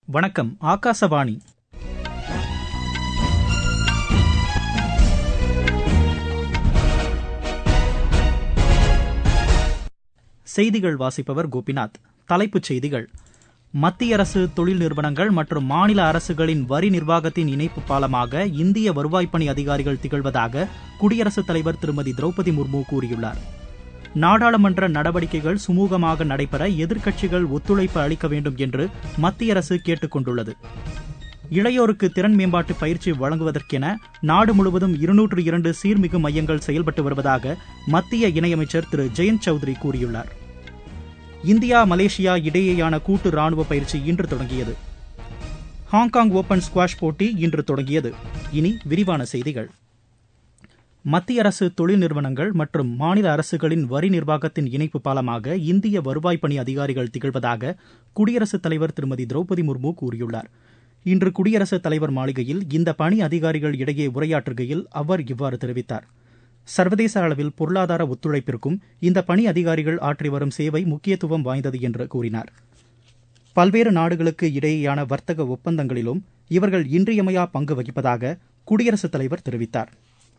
வணக்கம் ஆகாசவாணி செய்திகள் வாசிப்பவர் கோபிநாத் தலைப்புச் செய்திகள் மத்திய அரசு தொழில் நிறுவனங்கள் மற்றும் மாநில அரசுகளின் வரி நிர்வாகத்தின் இணைப்பு பாலமாக இந்திய வருவாய்ப்பணி அதிகாரிகள் திகழ்வதாக குடியரசுத் தலைவர் திருமதி திரௌபதி முர்மு கூறியுள்ளார் நாடாளுமன்ற நடவடிக்கைகள் சுமூகமாக நடைபெற எதிர்க்கட்சிகள் ஒத்துழைப்பு அளிக்க வேண்டும் என்று மத்திய அரசு கேட்டுக் கொண்டுள்ளது இளையோருக்கு திறன் மேம்பாட்டு பயிற்சி வழங்குவதற்கென நாடு முழுவதும் இருநூற்று இரண்டு சீர்மிகு மையங்கள் செயல்பட்டு வருவதாக மத்திய இணையமைச்சர் திரு ஜெயந்த் சௌத்ரி கூறியுள்ளார் இந்தியா மலேசியா இடையேயான கூட்டு ராணுவ பயிற்சி இன்று தொடங்கியது ஹாங்காங் ஓபன் ஸ்குவாஷ் போட்டி இன்று தொடங்கியது இனி விரிவான செய்திகள் மத்திய அரசு தொழில் நிறுவனங்கள் மற்றும் மாநில அரசுகளின் வரி நிர்வாகத்தின் இணைப்பு பாலமாக இந்திய வருவாய்ப்பணி அதிகாரிகள் திகழ்வதாக குடியரசுத் தலைவர் திருமதி திரௌபதி முர்மு கூறியுள்ளார் இன்று குடியரசுத் தலைவர் மாளிகையில் இந்த பணி அதிகாரிகள் இடையே உரையாற்றுகையில் அவர் இவ்வாறு தெரிவித்தார் சர்வதேச அளவில் பொருளாதார ஒத்துழைப்பிற்கும் இந்த பணி அதிகாரிகள் ஆற்றி வரும் சேவை முக்கியத்துவம் வாய்ந்தது என்று கூறினார் பல்வேறு நாடுகளுக்கு இடையேயான வர்த்தக ஒப்பந்தங்களிலும் இவர்கள் இன்றியமையா பங்கு வகிப்பதாக குடியரசுத் தலைவர் தெரிவித்தார்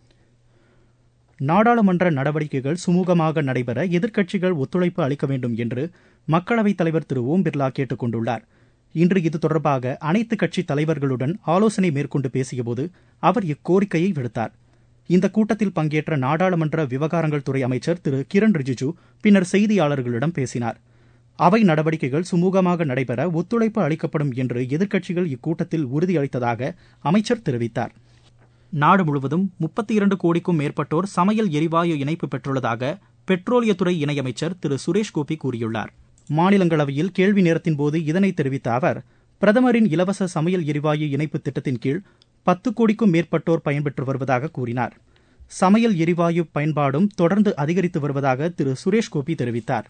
நாடாளுமன்ற நடவடிக்கைகள் சுமூகமாக நடைபெற எதிர்க்கட்சிகள் ஒத்துழைப்பு அளிக்க வேண்டும் என்று மக்களவைத் தலைவர் திரு ஓம் பிர்லா கேட்டுக் கொண்டுள்ளார் இன்று இது தொடர்பாக அனைத்து கட்சி தலைவர்களுடன் ஆலோசனை மேற்கொண்டு பேசியபோது அவர் இக்கோரிக்கையை விடுத்தார் இந்த கூட்டத்தில் பங்கேற்ற நாடாளுமன்ற விவகாரங்கள் துறை அமைச்சர் திரு கிரண் ரிஜிஜு பின்னர் செய்தியாளர்களிடம் பேசினார் அவை நடவடிக்கைகள் சுமூகமாக நடைபெற ஒத்துழைப்பு அளிக்கப்படும் என்று எதிர்க்கட்சிகள் இக்கூட்டத்தில் உறுதியளித்ததாக அமைச்சர் தெரிவித்தார் நாடு முழுவதும் முப்பத்தி இரண்டு கோடிக்கும் மேற்பட்டோர் சமையல் எரிவாயு இணைப்பு பெற்றுள்ளதாக பெட்ரோலியத்துறை இணையமைச்சர் திரு சுரேஷ் கோபி கூறியுள்ளார் மாநிலங்களவையில் கேள்வி நேரத்தின் போது இதனை தெரிவித்த அவர் பிரதமரின் இலவச சமையல் எரிவாயு இணைப்பு திட்டத்தின் கீழ் பத்து கோடிக்கும் மேற்பட்டோர் பயன்பெற்று வருவதாக கூறினார் சமையல் எரிவாயு பயன்பாடும் தொடர்ந்து அதிகரித்து வருவதாக திரு சுரேஷ் கோபி தெரிவித்தார்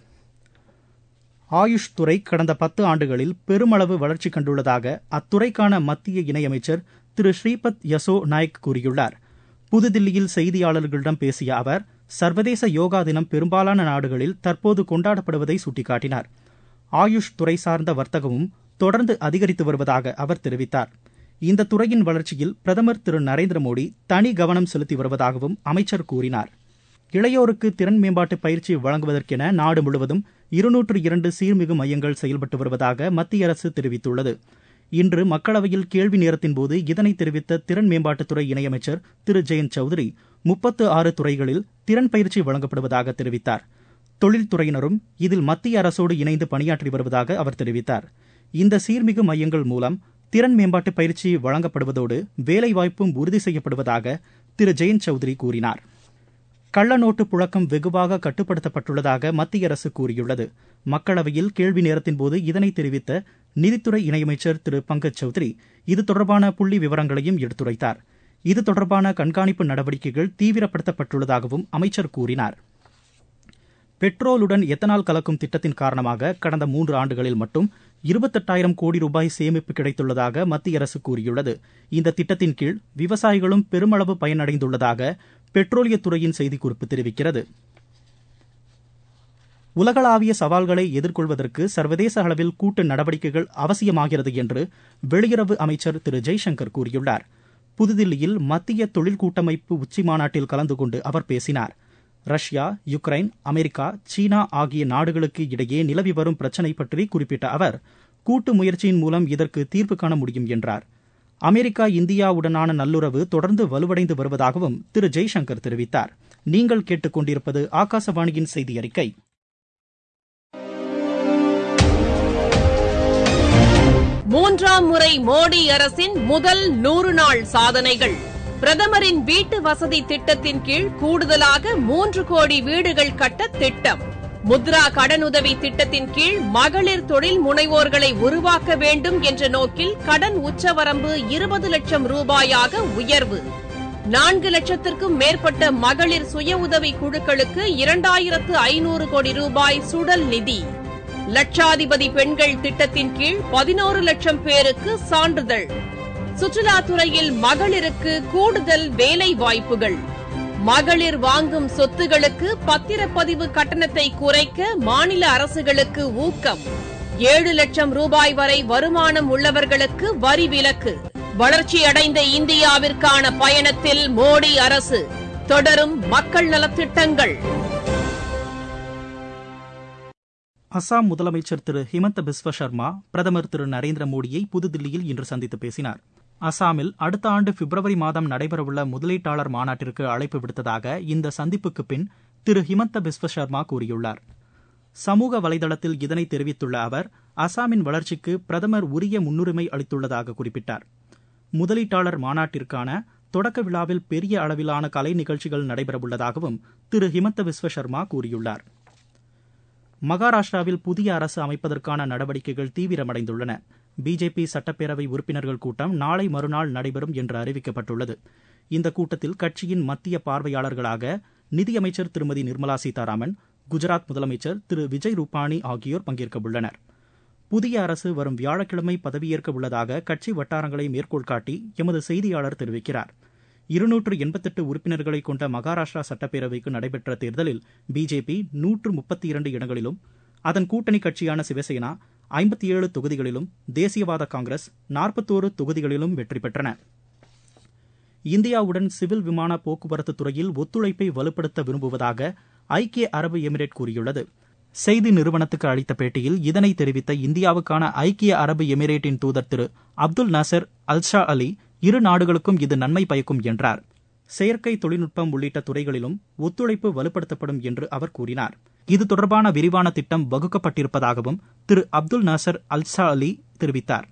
ஆயுஷ் துறை கடந்த பத்து ஆண்டுகளில் பெருமளவு வளர்ச்சி கண்டுள்ளதாக அத்துறைக்கான மத்திய இணையமைச்சர் திரு ஸ்ரீபத் யசோ நாயக் கூறியுள்ளார் புதுதில்லியில் செய்தியாளர்களிடம் பேசிய அவர் சர்வதேச யோகா தினம் பெரும்பாலான நாடுகளில் தற்போது கொண்டாடப்படுவதை சுட்டிக்காட்டினார் ஆயுஷ் துறை சார்ந்த வர்த்தகமும் தொடர்ந்து அதிகரித்து வருவதாக அவர் தெரிவித்தார் இந்த துறையின் வளர்ச்சியில் பிரதமர் திரு நரேந்திர மோடி தனி கவனம் செலுத்தி வருவதாகவும் அமைச்சர் கூறினார் இளையோருக்கு திறன் மேம்பாட்டு பயிற்சி வழங்குவதற்கென நாடு முழுவதும் இருநூற்று இரண்டு சீர்மிகு மையங்கள் செயல்பட்டு வருவதாக மத்திய அரசு தெரிவித்துள்ளது இன்று மக்களவையில் கேள்வி நேரத்தின் போது இதனை தெரிவித்த திறன் மேம்பாட்டுத்துறை இணையமைச்சர் திரு ஜெயந்த் சௌத்ரி முப்பத்து ஆறு துறைகளில் திறன் பயிற்சி வழங்கப்படுவதாக தெரிவித்தார் தொழில்துறையினரும் இதில் மத்திய அரசோடு இணைந்து பணியாற்றி வருவதாக அவர் தெரிவித்தார் இந்த சீர்மிகு மையங்கள் மூலம் திறன் மேம்பாட்டு பயிற்சி வழங்கப்படுவதோடு வேலைவாய்ப்பும் உறுதி செய்யப்படுவதாக திரு ஜெயந்த் சௌத்ரி கூறினார் கள்ள நோட்டு புழக்கம் வெகுவாக கட்டுப்படுத்தப்பட்டுள்ளதாக மத்திய அரசு கூறியுள்ளது மக்களவையில் கேள்வி நேரத்தின் போது இதனை தெரிவித்த நிதித்துறை இணையமைச்சர் திரு பங்கஜ் சௌத்ரி இது தொடர்பான புள்ளி விவரங்களையும் எடுத்துரைத்தார் இது தொடர்பான கண்காணிப்பு நடவடிக்கைகள் தீவிரப்படுத்தப்பட்டுள்ளதாகவும் அமைச்சர் கூறினார் பெட்ரோலுடன் எத்தனால் கலக்கும் திட்டத்தின் காரணமாக கடந்த மூன்று ஆண்டுகளில் மட்டும் இருபத்தெட்டாயிரம் கோடி ரூபாய் சேமிப்பு கிடைத்துள்ளதாக மத்திய அரசு கூறியுள்ளது இந்த திட்டத்தின் கீழ் விவசாயிகளும் பெருமளவு பயனடைந்துள்ளதாக பெட்ரோலியத்துறையின் செய்திக்குறிப்பு தெரிவிக்கிறது உலகளாவிய சவால்களை எதிர்கொள்வதற்கு சர்வதேச அளவில் கூட்டு நடவடிக்கைகள் அவசியமாகிறது என்று வெளியுறவு அமைச்சர் திரு ஜெய்சங்கர் கூறியுள்ளார் புதுதில்லியில் மத்திய தொழில் கூட்டமைப்பு உச்சி மாநாட்டில் கலந்து கொண்டு அவர் பேசினார் ரஷ்யா யுக்ரைன் அமெரிக்கா சீனா ஆகிய நாடுகளுக்கு இடையே நிலவி வரும் பிரச்சினை பற்றி குறிப்பிட்ட அவர் கூட்டு முயற்சியின் மூலம் இதற்கு தீர்வு காண முடியும் என்றார் அமெரிக்கா இந்தியாவுடனான நல்லுறவு தொடர்ந்து வலுவடைந்து வருவதாகவும் திரு ஜெய்சங்கர் தெரிவித்தார் நீங்கள் கேட்டுக்கொண்டிருப்பது ஆகாசவாணியின் செய்தி அறிக்கை மூன்றாம் முறை மோடி அரசின் முதல் நூறு நாள் சாதனைகள் பிரதமரின் வீட்டு வசதி திட்டத்தின் கீழ் கூடுதலாக மூன்று கோடி வீடுகள் கட்ட திட்டம் முத்ரா கடனுதவி திட்டத்தின் கீழ் மகளிர் தொழில் முனைவோர்களை உருவாக்க வேண்டும் என்ற நோக்கில் கடன் உச்சவரம்பு இருபது லட்சம் ரூபாயாக உயர்வு நான்கு லட்சத்திற்கும் மேற்பட்ட மகளிர் சுய உதவி குழுக்களுக்கு இரண்டாயிரத்து ஐநூறு கோடி ரூபாய் சுடல் நிதி லட்சாதிபதி பெண்கள் திட்டத்தின் கீழ் பதினோரு லட்சம் பேருக்கு சான்றிதழ் சுற்றுலாத்துறையில் மகளிருக்கு கூடுதல் வேலை வாய்ப்புகள் மகளிர் வாங்கும் சொத்துகளுக்கு பத்திரப்பதிவு கட்டணத்தை குறைக்க மாநில அரசுகளுக்கு ஊக்கம் ஏழு லட்சம் ரூபாய் வரை வருமானம் உள்ளவர்களுக்கு வரி விலக்கு வளர்ச்சியடைந்த இந்தியாவிற்கான பயணத்தில் மோடி அரசு தொடரும் மக்கள் நலத்திட்டங்கள் அசாம் முதலமைச்சர் திரு ஹிமந்த பிஸ்வ சர்மா பிரதமர் திரு நரேந்திர மோடியை புதுதில்லியில் இன்று சந்தித்து பேசினார் அசாமில் அடுத்த ஆண்டு பிப்ரவரி மாதம் நடைபெறவுள்ள முதலீட்டாளர் மாநாட்டிற்கு அழைப்பு விடுத்ததாக இந்த சந்திப்புக்கு பின் திரு ஹிமந்த பிஸ்வ சர்மா கூறியுள்ளார் சமூக வலைதளத்தில் இதனை தெரிவித்துள்ள அவர் அசாமின் வளர்ச்சிக்கு பிரதமர் உரிய முன்னுரிமை அளித்துள்ளதாக குறிப்பிட்டார் முதலீட்டாளர் மாநாட்டிற்கான தொடக்க விழாவில் பெரிய அளவிலான கலை நிகழ்ச்சிகள் நடைபெறவுள்ளதாகவும் திரு ஹிமந்த பிஸ்வ சர்மா கூறியுள்ளார் மகாராஷ்டிராவில் புதிய அரசு அமைப்பதற்கான நடவடிக்கைகள் தீவிரமடைந்துள்ளன பிஜேபி சட்டப்பேரவை உறுப்பினர்கள் கூட்டம் நாளை மறுநாள் நடைபெறும் என்று அறிவிக்கப்பட்டுள்ளது இந்த கூட்டத்தில் கட்சியின் மத்திய பார்வையாளர்களாக நிதியமைச்சர் திருமதி நிர்மலா சீதாராமன் குஜராத் முதலமைச்சர் திரு விஜய் ரூபானி ஆகியோர் பங்கேற்க உள்ளனர் புதிய அரசு வரும் வியாழக்கிழமை பதவியேற்க உள்ளதாக கட்சி வட்டாரங்களை மேற்கோள் காட்டி எமது செய்தியாளர் தெரிவிக்கிறார் இருநூற்று எண்பத்தெட்டு உறுப்பினர்களை கொண்ட மகாராஷ்டிரா சட்டப்பேரவைக்கு நடைபெற்ற தேர்தலில் பிஜேபி நூற்று முப்பத்தி இரண்டு இடங்களிலும் அதன் கூட்டணி கட்சியான சிவசேனா ஐம்பத்தி ஏழு தொகுதிகளிலும் தேசியவாத காங்கிரஸ் நாற்பத்தோரு தொகுதிகளிலும் வெற்றி பெற்றன இந்தியாவுடன் சிவில் விமான போக்குவரத்து துறையில் ஒத்துழைப்பை வலுப்படுத்த விரும்புவதாக ஐக்கிய அரபு எமிரேட் கூறியுள்ளது செய்தி நிறுவனத்துக்கு அளித்த பேட்டியில் இதனை தெரிவித்த இந்தியாவுக்கான ஐக்கிய அரபு எமிரேட்டின் தூதர் திரு அப்துல் நாசர் அல்ஷா அலி இரு நாடுகளுக்கும் இது நன்மை பயக்கும் என்றார் செயற்கை தொழில்நுட்பம் உள்ளிட்ட துறைகளிலும் ஒத்துழைப்பு வலுப்படுத்தப்படும் என்று அவர் கூறினார் இது தொடர்பான விரிவான திட்டம் வகுக்கப்பட்டிருப்பதாகவும் திரு அப்துல் நாசர் அல்சா அலி தெரிவித்தார்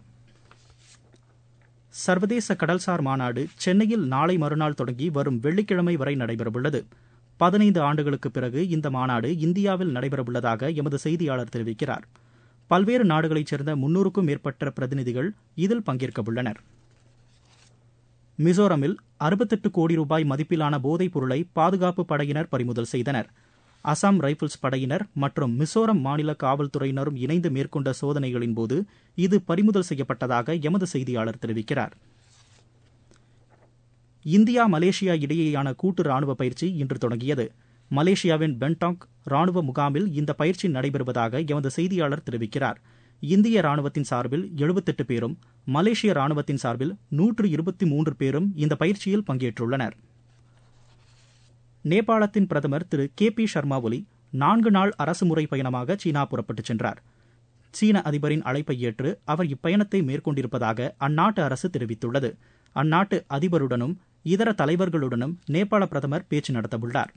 சர்வதேச கடல்சார் மாநாடு சென்னையில் நாளை மறுநாள் தொடங்கி வரும் வெள்ளிக்கிழமை வரை நடைபெறவுள்ளது பதினைந்து ஆண்டுகளுக்கு பிறகு இந்த மாநாடு இந்தியாவில் நடைபெறவுள்ளதாக எமது செய்தியாளர் தெரிவிக்கிறார் பல்வேறு நாடுகளைச் சேர்ந்த முன்னூறுக்கும் மேற்பட்ட பிரதிநிதிகள் இதில் பங்கேற்க உள்ளனர் மிசோரமில் அறுபத்தெட்டு கோடி ரூபாய் மதிப்பிலான போதைப் பொருளை பாதுகாப்பு படையினர் பறிமுதல் செய்தனர் அசாம் ரைபிள்ஸ் படையினர் மற்றும் மிசோரம் மாநில காவல்துறையினரும் இணைந்து மேற்கொண்ட சோதனைகளின் போது இது பறிமுதல் செய்யப்பட்டதாக எமது செய்தியாளர் தெரிவிக்கிறார் இந்தியா மலேசியா இடையேயான கூட்டு ராணுவ பயிற்சி இன்று தொடங்கியது மலேசியாவின் பென்டாங் ராணுவ முகாமில் இந்த பயிற்சி நடைபெறுவதாக எமது செய்தியாளர் தெரிவிக்கிறார் இந்திய ராணுவத்தின் சார்பில் எழுபத்தெட்டு பேரும் மலேசிய ராணுவத்தின் சார்பில் நூற்று இருபத்தி மூன்று பேரும் இந்த பயிற்சியில் பங்கேற்றுள்ளனர் நேபாளத்தின் பிரதமர் திரு கே பி சர்மா ஒலி நான்கு நாள் அரசுமுறை பயணமாக சீனா புறப்பட்டுச் சென்றார் சீன அதிபரின் அழைப்பை ஏற்று அவர் இப்பயணத்தை மேற்கொண்டிருப்பதாக அந்நாட்டு அரசு தெரிவித்துள்ளது அந்நாட்டு அதிபருடனும் இதர தலைவர்களுடனும் நேபாள பிரதமர் பேச்சு நடத்தவுள்ளார்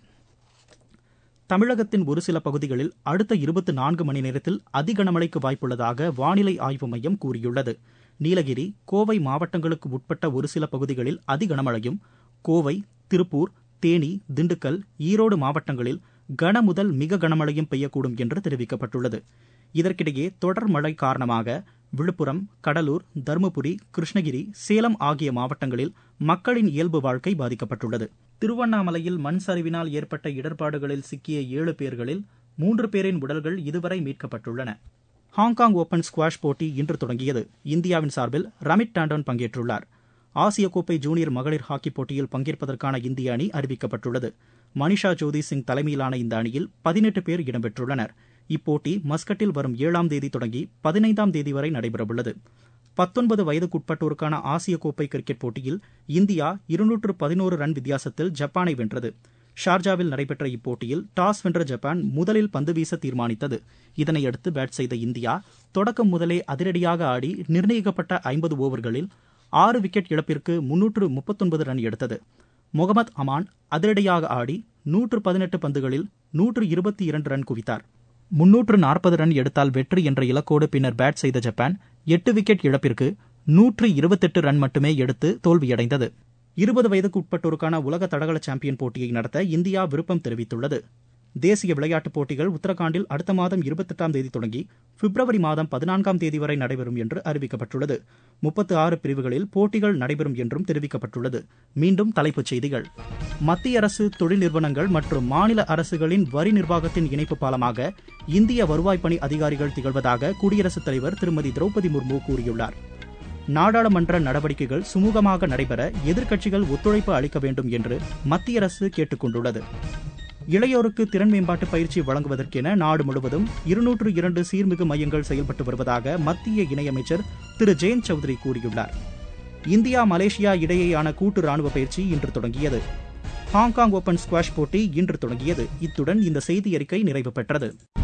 தமிழகத்தின் ஒரு சில பகுதிகளில் அடுத்த இருபத்தி நான்கு மணி நேரத்தில் அதிகனமழைக்கு வாய்ப்புள்ளதாக வானிலை ஆய்வு மையம் கூறியுள்ளது நீலகிரி கோவை மாவட்டங்களுக்கு உட்பட்ட ஒரு சில பகுதிகளில் அதிகனமழையும் கோவை திருப்பூர் தேனி திண்டுக்கல் ஈரோடு மாவட்டங்களில் கன முதல் மிக கனமழையும் பெய்யக்கூடும் என்று தெரிவிக்கப்பட்டுள்ளது இதற்கிடையே தொடர் மழை காரணமாக விழுப்புரம் கடலூர் தருமபுரி கிருஷ்ணகிரி சேலம் ஆகிய மாவட்டங்களில் மக்களின் இயல்பு வாழ்க்கை பாதிக்கப்பட்டுள்ளது திருவண்ணாமலையில் மண் சரிவினால் ஏற்பட்ட இடர்பாடுகளில் சிக்கிய ஏழு பேர்களில் மூன்று பேரின் உடல்கள் இதுவரை மீட்கப்பட்டுள்ளன ஹாங்காங் ஓபன் ஸ்குவாஷ் போட்டி இன்று தொடங்கியது இந்தியாவின் சார்பில் ரமிட் டாண்டன் பங்கேற்றுள்ளார் ஆசிய கோப்பை ஜூனியர் மகளிர் ஹாக்கி போட்டியில் பங்கேற்பதற்கான இந்திய அணி அறிவிக்கப்பட்டுள்ளது மனிஷா ஜோதி சிங் தலைமையிலான இந்த அணியில் பதினெட்டு பேர் இடம்பெற்றுள்ளனர் இப்போட்டி மஸ்கட்டில் வரும் ஏழாம் தேதி தொடங்கி பதினைந்தாம் தேதி வரை நடைபெறவுள்ளது பத்தொன்பது வயதுக்குட்பட்டோருக்கான ஆசிய கோப்பை கிரிக்கெட் போட்டியில் இந்தியா இருநூற்று பதினோரு ரன் வித்தியாசத்தில் ஜப்பானை வென்றது ஷார்ஜாவில் நடைபெற்ற இப்போட்டியில் டாஸ் வென்ற ஜப்பான் முதலில் பந்து வீச தீர்மானித்தது இதனையடுத்து பேட் செய்த இந்தியா தொடக்கம் முதலே அதிரடியாக ஆடி நிர்ணயிக்கப்பட்ட ஐம்பது ஓவர்களில் ஆறு விக்கெட் இழப்பிற்கு முன்னூற்று முப்பத்தொன்பது ரன் எடுத்தது முகமது அமான் அதிரடியாக ஆடி நூற்று பதினெட்டு பந்துகளில் நூற்று இருபத்தி இரண்டு ரன் குவித்தார் முன்னூற்று நாற்பது ரன் எடுத்தால் வெற்றி என்ற இலக்கோடு பின்னர் பேட் செய்த ஜப்பான் எட்டு விக்கெட் இழப்பிற்கு நூற்று இருபத்தெட்டு ரன் மட்டுமே எடுத்து தோல்வியடைந்தது இருபது வயதுக்கு உட்பட்டோருக்கான உலக தடகள சாம்பியன் போட்டியை நடத்த இந்தியா விருப்பம் தெரிவித்துள்ளது தேசிய விளையாட்டுப் போட்டிகள் உத்தரகாண்டில் அடுத்த மாதம் இருபத்தெட்டாம் தேதி தொடங்கி பிப்ரவரி மாதம் பதினான்காம் தேதி வரை நடைபெறும் என்று அறிவிக்கப்பட்டுள்ளது முப்பத்து ஆறு பிரிவுகளில் போட்டிகள் நடைபெறும் என்றும் தெரிவிக்கப்பட்டுள்ளது மீண்டும் தலைப்புச் செய்திகள் மத்திய அரசு தொழில் நிறுவனங்கள் மற்றும் மாநில அரசுகளின் வரி நிர்வாகத்தின் இணைப்பு பாலமாக இந்திய வருவாய் பணி அதிகாரிகள் திகழ்வதாக குடியரசுத் தலைவர் திருமதி திரௌபதி முர்மு கூறியுள்ளார் நாடாளுமன்ற நடவடிக்கைகள் சுமூகமாக நடைபெற எதிர்க்கட்சிகள் ஒத்துழைப்பு அளிக்க வேண்டும் என்று மத்திய அரசு கேட்டுக் கொண்டுள்ளது இளையோருக்கு திறன் மேம்பாட்டு பயிற்சி வழங்குவதற்கென நாடு முழுவதும் இருநூற்று இரண்டு சீர்மிகு மையங்கள் செயல்பட்டு வருவதாக மத்திய இணையமைச்சர் திரு ஜெயந்த் சௌத்ரி கூறியுள்ளார் இந்தியா மலேசியா இடையேயான கூட்டு ராணுவ பயிற்சி இன்று தொடங்கியது ஹாங்காங் ஓபன் ஸ்குவாஷ் போட்டி இன்று தொடங்கியது இத்துடன் இந்த செய்தி அறிக்கை நிறைவு பெற்றது